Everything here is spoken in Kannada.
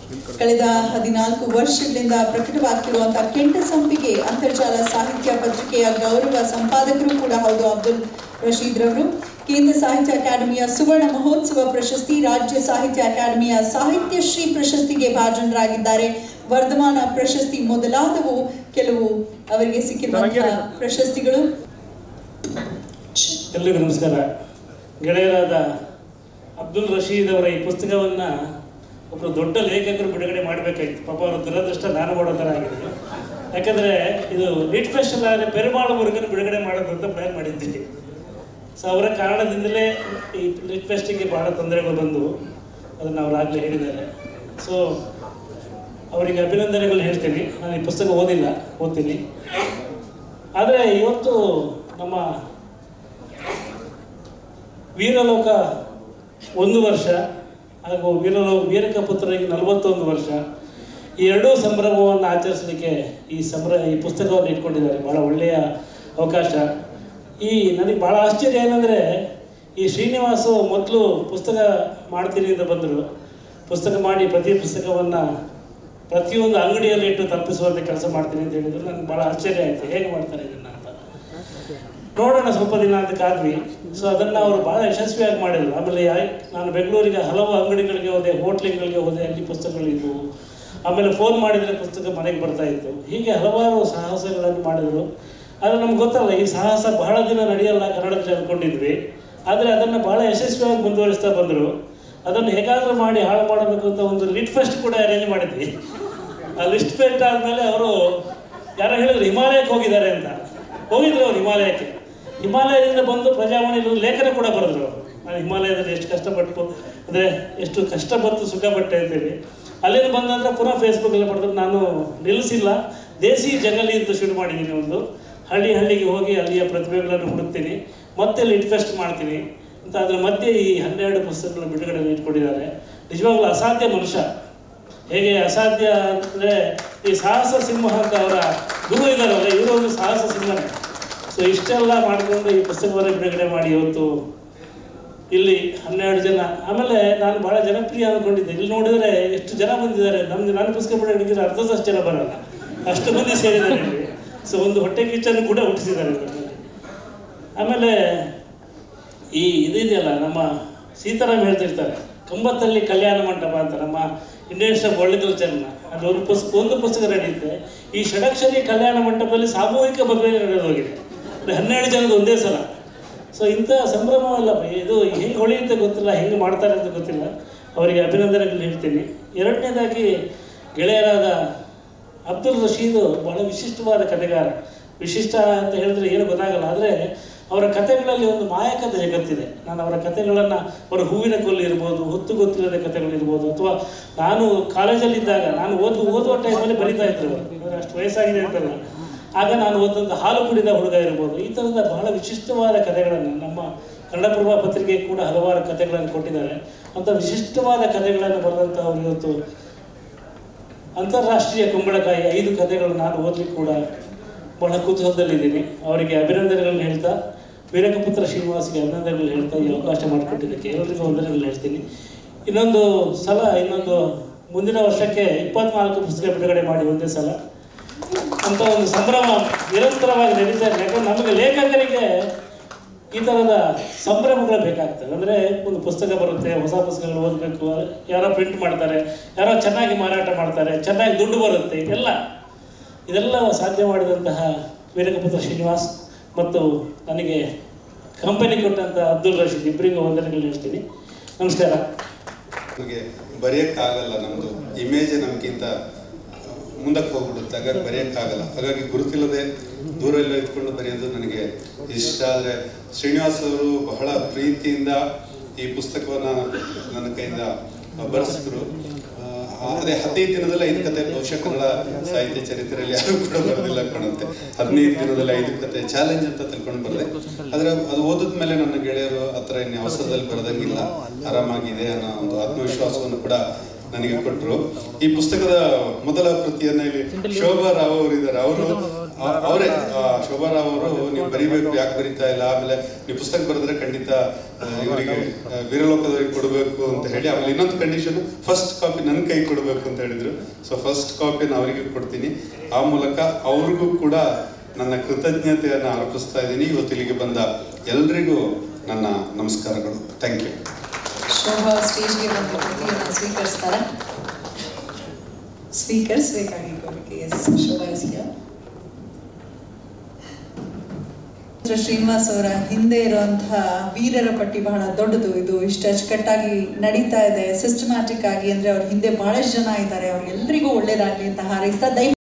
ಕಳೆದ ಹದಿನಾಲ್ಕು ವರ್ಷಗಳಿಂದ ಪ್ರಕಟವಾಗ್ತಿರುವಂತಹ ಕೆಂಟ ಸಂಪಿಗೆ ಅಂತರ್ಜಾಲ ಸಾಹಿತ್ಯ ಪತ್ರಿಕೆಯ ಗೌರವ ಸಂಪಾದಕರು ಕೂಡ ಹೌದು ಅಬ್ದುಲ್ ರಶೀದ್ ರವರು ಕೇಂದ್ರ ಸಾಹಿತ್ಯ ಅಕಾಡೆಮಿಯ ಸುವರ್ಣ ಮಹೋತ್ಸವ ಪ್ರಶಸ್ತಿ ರಾಜ್ಯ ಸಾಹಿತ್ಯ ಅಕಾಡೆಮಿಯ ಸಾಹಿತ್ಯ ಶ್ರೀ ಪ್ರಶಸ್ತಿಗೆ ಭಾಜನರಾಗಿದ್ದಾರೆ ವರ್ಧಮಾನ ಪ್ರಶಸ್ತಿ ಮೊದಲಾದವು ಕೆಲವು ಅವರಿಗೆ ಸಿಕ್ಕಿರುವಂತಹ ಪ್ರಶಸ್ತಿಗಳು ಎಲ್ರಿಗೂ ನಮಸ್ಕಾರ ಗೆಳೆಯರಾದ ಅಬ್ದುಲ್ ರಶೀದ್ ಅವರ ಈ ಪುಸ್ತಕವನ್ನು ಒಬ್ಬರು ದೊಡ್ಡ ಲೇಖಕರು ಬಿಡುಗಡೆ ಮಾಡಬೇಕಾಗಿತ್ತು ಪಾಪ ಅವರ ದುರದೃಷ್ಟ ನಾನು ಮಾಡೋ ಥರ ಆಗಿದೆ ಯಾಕಂದರೆ ಇದು ಲಿಟ್ ಫೆಸ್ಟ್ ಅಲ್ಲಾದರೆ ಪೆರುಮಾಳು ಮುರುಗನ ಬಿಡುಗಡೆ ಮಾಡೋದು ಅಂತ ಪ್ಲ್ಯಾನ್ ಮಾಡಿದ್ದೀವಿ ಸೊ ಅವರ ಕಾರಣದಿಂದಲೇ ಈ ಲಿಟ್ ಫೆಸ್ಟಿಗೆ ಭಾಳ ತೊಂದರೆಗಳು ಬಂದು ಅದನ್ನು ಅವರು ಆಗಲೇ ಹೇಳಿದ್ದಾರೆ ಸೊ ಅವರಿಗೆ ಅಭಿನಂದನೆಗಳು ಹೇಳ್ತೀನಿ ನಾನು ಈ ಪುಸ್ತಕ ಓದಿಲ್ಲ ಓದ್ತೀನಿ ಆದರೆ ಇವತ್ತು ನಮ್ಮ ವೀರಲೋಕ ಒಂದು ವರ್ಷ ಹಾಗೂ ವೀರಲೋ ವೀರಕ ಪುತ್ರರಿಗೆ ನಲವತ್ತೊಂದು ವರ್ಷ ಈ ಎರಡೂ ಸಂಭ್ರಮವನ್ನು ಆಚರಿಸಲಿಕ್ಕೆ ಈ ಸಂಭ್ರ ಈ ಪುಸ್ತಕವನ್ನು ಇಟ್ಕೊಂಡಿದ್ದಾರೆ ಭಾಳ ಒಳ್ಳೆಯ ಅವಕಾಶ ಈ ನನಗೆ ಭಾಳ ಆಶ್ಚರ್ಯ ಏನಂದರೆ ಈ ಶ್ರೀನಿವಾಸು ಮೊದಲು ಪುಸ್ತಕ ಮಾಡ್ತೀನಿ ಅಂತ ಬಂದರು ಪುಸ್ತಕ ಮಾಡಿ ಪ್ರತಿ ಪುಸ್ತಕವನ್ನು ಪ್ರತಿಯೊಂದು ಅಂಗಡಿಯಲ್ಲಿ ಇಟ್ಟು ತಲುಪಿಸುವಂಥ ಕೆಲಸ ಮಾಡ್ತೀನಿ ಅಂತ ಹೇಳಿದ್ರು ನನಗೆ ಭಾಳ ಆಶ್ಚರ್ಯ ಆಯಿತು ಹೇಗೆ ಮಾಡ್ತಾರೆ ಇದನ್ನು ಅಂತ ನೋಡೋಣ ಸ್ವಲ್ಪ ದಿನ ಅಂತ ಕಾದ್ವಿ ಸೊ ಅದನ್ನು ಅವರು ಭಾಳ ಯಶಸ್ವಿಯಾಗಿ ಮಾಡಿದ್ರು ಆಮೇಲೆ ಯಾ- ನಾನು ಬೆಂಗಳೂರಿಗೆ ಹಲವು ಅಂಗಡಿಗಳಿಗೆ ಹೋದೆ ಹೋಟ್ಲಿಗಳಿಗೆ ಹೋದೆ ಅಲ್ಲಿ ಪುಸ್ತಕಗಳಿದ್ವು ಆಮೇಲೆ ಫೋನ್ ಮಾಡಿದರೆ ಪುಸ್ತಕ ಮನೆಗೆ ಬರ್ತಾ ಇತ್ತು ಹೀಗೆ ಹಲವಾರು ಸಾಹಸಗಳನ್ನು ಮಾಡಿದರು ಆದರೆ ನಮ್ಗೆ ಗೊತ್ತಲ್ಲ ಈ ಸಾಹಸ ಬಹಳ ದಿನ ನಡೆಯಲ್ಲ ಕನ್ನಡದಲ್ಲಿ ಅಂದ್ಕೊಂಡಿದ್ವಿ ಆದರೆ ಅದನ್ನು ಬಹಳ ಯಶಸ್ವಿಯಾಗಿ ಮುಂದುವರಿಸ್ತಾ ಬಂದರು ಅದನ್ನು ಹೇಗಾದರೂ ಮಾಡಿ ಹಾಳು ಮಾಡಬೇಕು ಅಂತ ಒಂದು ಲಿಟ್ ಫೆಸ್ಟ್ ಕೂಡ ಅರೇಂಜ್ ಮಾಡಿದ್ವಿ ಆ ಲಿಸ್ಟ್ ಫೆಸ್ಟ್ ಆದಮೇಲೆ ಅವರು ಯಾರೋ ಹೇಳಿದ್ರು ಹಿಮಾಲಯಕ್ಕೆ ಹೋಗಿದ್ದಾರೆ ಅಂತ ಹೋಗಿದ್ರು ಅವ್ರು ಹಿಮಾಲಯಕ್ಕೆ ಹಿಮಾಲಯದಿಂದ ಬಂದು ಪ್ರಜಾವಾಣಿಯಲ್ಲಿ ಒಂದು ಲೇಖನ ಕೂಡ ಬರೆದ್ರು ಅವ್ರು. ನಾನು ಹಿಮಾಲಯದಲ್ಲಿ ಎಷ್ಟು ಕಷ್ಟಪಟ್ಟು ಅಂದರೆ ಎಷ್ಟು ಕಷ್ಟ ಬಂತು ಸುಖ ಪಟ್ಟೆ ಅಂತೇಳಿ ಅಲ್ಲಿಂದ ಬಂದ ನಂತರ ಪುನಃ ಫೇಸ್ಬುಕ್ಕಲ್ಲಿ ಬರೆದ್ರು ನಾನು ನಿಲ್ಲಿಸಿಲ್ಲ ದೇಸಿ ಜಗಲಿ ಅಂತ ಶುರು ಮಾಡಿದ್ದೀನಿ ಒಂದು ಹಳ್ಳಿ ಹಳ್ಳಿಗೆ ಹೋಗಿ ಅಲ್ಲಿಯ ಪ್ರತಿಭೆಗಳನ್ನು ಹುಡುಕ್ತೀನಿ ಮತ್ತೆ ಲಿಟ್ ಫೆಸ್ಟ್ ಮಾಡ್ತೀನಿ ಅಂತ ಅದ್ರ ಮಧ್ಯೆ ಈ ಹನ್ನೆರಡು ಪುಸ್ತಕಗಳ ಬಿಡುಗಡೆ ಇಟ್ಕೊಂಡಿದ್ದಾರೆ ನಿಜವಾಗ್ಲೂ ಅಸಾಧ್ಯ ಮನುಷ್ಯ ಹೇಗೆ ಅಸಾಧ್ಯ ಅಂದರೆ ಈ ಸಾಹಸ ಸಿಂಹ ಅಂತ ಅವರ ಗುರು ಇದ್ದಾರಲ್ಲ ಇವರು ಒಂದು ಸಾಹಸ ಸಿಂಹನೇ ಸೊ ಇಷ್ಟೆಲ್ಲ ಮಾಡಿಕೊಂಡು ಈ ಪುಸ್ತಕವನ್ನು ಬಿಡುಗಡೆ ಮಾಡಿ ಇವತ್ತು ಇಲ್ಲಿ ಹನ್ನೆರಡು ಜನ ಆಮೇಲೆ ನಾನು ಭಾಳ ಜನಪ್ರಿಯ ಅಂದ್ಕೊಂಡಿದ್ದೆ ಇಲ್ಲಿ ನೋಡಿದರೆ ಎಷ್ಟು ಜನ ಬಂದಿದ್ದಾರೆ ನಮ್ದು ನನ್ನ ಪುಸ್ತಕ ಬಿಡುಗಡೆಗಿದ್ರೆ ಅರ್ಧದಷ್ಟು ಜನ ಬರಲ್ಲ ಅಷ್ಟು ಮಂದಿ ಸೇರಿದ್ದಾರೆ ಇಲ್ಲಿ ಸೊ ಒಂದು ಹೊಟ್ಟೆ ಕಿಚ್ಚನ್ನು ಕೂಡ ಹುಟ್ಟಿಸಿದ್ದಾರೆ ಇದರಲ್ಲಿ. ಆಮೇಲೆ ಈ ಇದಿದೆಯಲ್ಲ ನಮ್ಮ ಸೀತಾರಾಮ್ ಹೇಳ್ತಿರ್ತಾರೆ ಕಂಬತ್ತಲ್ಲಿ ಕಲ್ಯಾಣ ಮಂಟಪ ಅಂತ ನಮ್ಮ ಇಂಡಿಯನ್ ಆಫ್ ವರ್ಲ್ಡ್ ಕಲ್ಚರ್ನ ಅದು ಒಂದು ಪುಸ್ತಕ ಒಂದು ಪುಸ್ತಕ ನಡೆಯುತ್ತೆ ಈ ಷಡಕ್ಷರಿ ಕಲ್ಯಾಣ ಮಂಟಪದಲ್ಲಿ ಸಾಮೂಹಿಕ ಮದುವೆ ನಡೆದು ಹೋಗಿದೆ ಅದು ಹನ್ನೆರಡು ಜನದ ಒಂದೇ ಸಲ ಸೊ ಇಂಥ ಸಂಭ್ರಮವಲ್ಲ ಇದು ಹೆಂಗೆ ಹೊಳೆಯುತ್ತೆ ಗೊತ್ತಿಲ್ಲ ಹೆಂಗೆ ಮಾಡ್ತಾರೆ ಅಂತ ಗೊತ್ತಿಲ್ಲ ಅವರಿಗೆ ಅಭಿನಂದನೆಗಳು ಹೇಳ್ತೀನಿ ಎರಡನೇದಾಗಿ ಗೆಳೆಯರಾದ ಅಬ್ದುಲ್ ರಶೀದ್ ಬಹಳ ವಿಶಿಷ್ಟವಾದ ಕಥೆಗಾರ ವಿಶಿಷ್ಟ ಅಂತ ಹೇಳಿದ್ರೆ ಏನು ಗೊತ್ತಾಗಲ್ಲ ಆದರೆ ಅವರ ಕಥೆಗಳಲ್ಲಿ ಒಂದು ಮಾಯಕದ ಜಗತ್ತಿದೆ ನಾನು ಅವರ ಕಥೆಗಳನ್ನು ಅವರ ಹೂವಿನ ಕೊಲ್ಲಿ ಇರ್ಬೋದು ಹೊತ್ತು ಗೊತ್ತಿಲ್ಲದ ಕಥೆಗಳಿರ್ಬೋದು ಅಥವಾ ನಾನು ಕಾಲೇಜಲ್ಲಿದ್ದಾಗ ನಾನು ಓದು ಓದುವ ಟೈಮಲ್ಲಿ ಬರಿತಾ ಇದ್ರು ಅವರು. ಇವಾಗ ಅಷ್ಟು ವಯಸ್ಸಾಗಿದೆ ಅಂತಲ್ಲ ಆಗ ನಾನು ಓದಂಥ ಹಾಲು ಕುಡಿದ ಹುಡುಗ ಇರ್ಬೋದು ಈ ಥರದ ಬಹಳ ವಿಶಿಷ್ಟವಾದ ಕಥೆಗಳನ್ನು ನಮ್ಮ ಕನ್ನಡಪ್ರಭ ಪತ್ರಿಕೆ ಕೂಡ ಹಲವಾರು ಕಥೆಗಳನ್ನು ಕೊಟ್ಟಿದ್ದಾರೆ ಅಂಥ ವಿಶಿಷ್ಟವಾದ ಕಥೆಗಳನ್ನು ಬರೆದಂಥ ಅವರು ಇವತ್ತು ಅಂತಾರಾಷ್ಟ್ರೀಯ ಕುಂಬಳಕಾಯಿ ಐದು ಕಥೆಗಳು ನಾನು ಓದಲಿಕ್ಕೆ ಕೂಡ ಬಹಳ ಕುತೂಹಲದಲ್ಲಿದ್ದೀನಿ ಅವರಿಗೆ ಅಭಿನಂದನೆಗಳನ್ನು ಹೇಳ್ತಾ ವೀರಕಪುತ್ರ ಶ್ರೀನಿವಾಸ್ಗೆ ಅಭಿನಂದನೆಗಳು ಹೇಳ್ತಾ ಈ ಅವಕಾಶ ಮಾಡಿಕೊಟ್ಟಿದ್ದಕ್ಕೆ ಎಲ್ಲರಿಗೂ ವಂದನೆಗಳು ಹೇಳ್ತೀನಿ ಇನ್ನೊಂದು ಸಲ ಇನ್ನೊಂದು ಮುಂದಿನ ವರ್ಷಕ್ಕೆ ಇಪ್ಪತ್ನಾಲ್ಕು ಪುಸ್ತಕ ಬಿಡುಗಡೆ ಮಾಡಿ ಒಂದೇ ಸಲ ಅಂತ ಒಂದು ಸಂಭ್ರಮ ನಿರಂತರವಾಗಿ ನಡೀತಾ ಇದೆ ಯಾಕಂದ್ರೆ ನಮಗೆ ಲೇಖಕರಿಗೆ ಈ ಥರದ ಸಂಭ್ರಮಗಳು ಬೇಕಾಗ್ತದೆ ಅಂದರೆ ಒಂದು ಪುಸ್ತಕ ಬರುತ್ತೆ ಹೊಸ ಪುಸ್ತಕಗಳು ಓದಬೇಕು ಯಾರೋ ಪ್ರಿಂಟ್ ಮಾಡ್ತಾರೆ ಯಾರೋ ಚೆನ್ನಾಗಿ ಮಾರಾಟ ಮಾಡ್ತಾರೆ ಚೆನ್ನಾಗಿ ದುಡ್ಡು ಬರುತ್ತೆ ಎಲ್ಲ ಇದೆಲ್ಲ ಸಾಧ್ಯ ಮಾಡಿದಂತಹ ವೀರಕಪುತ್ರ ಶ್ರೀನಿವಾಸ್ ಮತ್ತು ನನಗೆ ಕಂಪನಿ ಕೊಟ್ಟಂಥ ಅಬ್ದುಲ್ ರಶೀದ್ ಇಬ್ಬರಿಗೂ ವಂದನೆಗಳು ಹೇಳ್ತೀನಿ ನಮಸ್ಕಾರ ನಮಗೆ ಬರೆಯೋಕ್ಕಾಗಲ್ಲ ನಮ್ಮದು ಇಮೇಜ್ ನಮಗಿಂತ ಮುಂದಕ್ಕೆ ಹೋಗ್ಬಿಡುತ್ತೆ ಹಾಗಾಗಿ ಬರೆಯೋಕ್ಕಾಗಲ್ಲ ಹಾಗಾಗಿ ಗುರುತಿಲ್ಲದೆ ದೂರ ಎಲ್ಲ ಇಟ್ಕೊಂಡು ಬರೆಯೋದು ನನಗೆ ಇಷ್ಟ ಆದರೆ ಶ್ರೀನಿವಾಸ್ ಅವರು ಬಹಳ ಪ್ರೀತಿಯಿಂದ ಈ ಪುಸ್ತಕವನ್ನು ನನ್ನ ಕೈಯಿಂದ ಬರೆಸಿದ್ರು ಆ, ಅದೇ ಹದಿನೈದು ದಿನದಲ್ಲಿ ಐದು ಕತೆ ಬಹುಶಃ ಕನ್ನಡ ಸಾಹಿತ್ಯ ಚರಿತ್ರೆಯಲ್ಲಿ ಯಾರು ಕೂಡ ಬರೆದಿಲ್ಲ ಕಾಣುತ್ತೆ ಹದಿನೈದು ದಿನದಲ್ಲಿ ಐದು ಕತೆ ಚಾಲೆಂಜ್ ಅಂತ ತಿಳ್ಕೊಂಡು ಬರದೆ ಆದ್ರೆ ಅದು ಓದಿದ ಮೇಲೆ ನನ್ನ ಗೆಳೆಯರು ಹತ್ರ ಇನ್ನು ಅವಸರದಲ್ಲಿ ಬರೆದಂಗಿಲ್ಲ ಆರಾಮಾಗಿದೆ ಅನ್ನೋ ಒಂದು ಆತ್ಮವಿಶ್ವಾಸವನ್ನು ಕೂಡ ನನಗೆ ಕೊಟ್ಟರು ಈ ಪುಸ್ತಕದ ಮೊದಲ ಪ್ರತಿಯನ್ನ ಇಲ್ಲಿ ಶೋಭಾ ರಾವ್ ಅವರು ಇದ್ದಾರೆ ಅವರು ಆ- ಅವರೇ ಆ, ಶೋಭಾರಾವ್ ಅವರು ನೀವು ಬರಿಬೇಕು ಯಾಕೆ ಬರಿತಾ ಇಲ್ಲ ಆಮೇಲೆ ನೀವು ಪುಸ್ತಕ ಬರೆದ್ರೆ ಖಂಡಿತ ಆ, ಇವರಿಗೆ ಆ, ವೀರಲೋಕದವರಿಗೆ ಕೊಡಬೇಕು ಅಂತ ಹೇಳಿ ಆಮೇಲೆ ಇನ್ನೊಂದು ಕಂಡೀಷನ್ ಫಸ್ಟ್ ಕಾಪಿ ನನ್ನ ಕೈ ಕೊಡಬೇಕು ಅಂತ ಹೇಳಿದ್ರು ಸೊ ಫಸ್ಟ್ ಕಾಪಿನ ಅವರಿಗೆ ಕೊಡ್ತೀನಿ ಆ ಮೂಲಕ ಅವ್ರಿಗೂ ಕೂಡ ನನ್ನ ಕೃತಜ್ಞತೆಯನ್ನು ಅರ್ಪಿಸ್ತಾ ಇದ್ದೀನಿ ಇವತ್ತು ಇಲ್ಲಿಗೆ ಬಂದ ಎಲ್ರಿಗೂ ನನ್ನ ನಮಸ್ಕಾರಗಳು ಥ್ಯಾಂಕ್ ಯು ಶೋಭಾ ಸ್ಟೇಜ್ಗೆ ಬಂದು ಕೃತಿಯನ್ನು ಸ್ವೀಕರಿಸ್ತಾರೆ ಸ್ವೀಕರಿಸಬೇಕಾಗಿರೋರಿಗೆ yes Shobha is here. Mitra Srinivas ಅವರ ಹಿಂದೆ ಇರುವಂತಹ ವೀರರ ಪಟ್ಟಿ ಬಹಳ ದೊಡ್ಡದು ಇದು ಇಷ್ಟು ಅಚ್ಚುಕಟ್ಟಾಗಿ ನಡೀತಾ ಇದೆ ಸಿಸ್ಟಮ್ಯಾಟಿಕ್ ಆಗಿ ಅಂದ್ರೆ ಅವ್ರ ಹಿಂದೆ ಬಹಳಷ್ಟು ಜನ ಇದ್ದಾರೆ ಅವ್ರಿಗೆಲ್ಲರಿಗೂ ಒಳ್ಳೇದಾಗ್ಲಿ ಅಂತ ಹಾರೈಸ್ತಾ ದಯ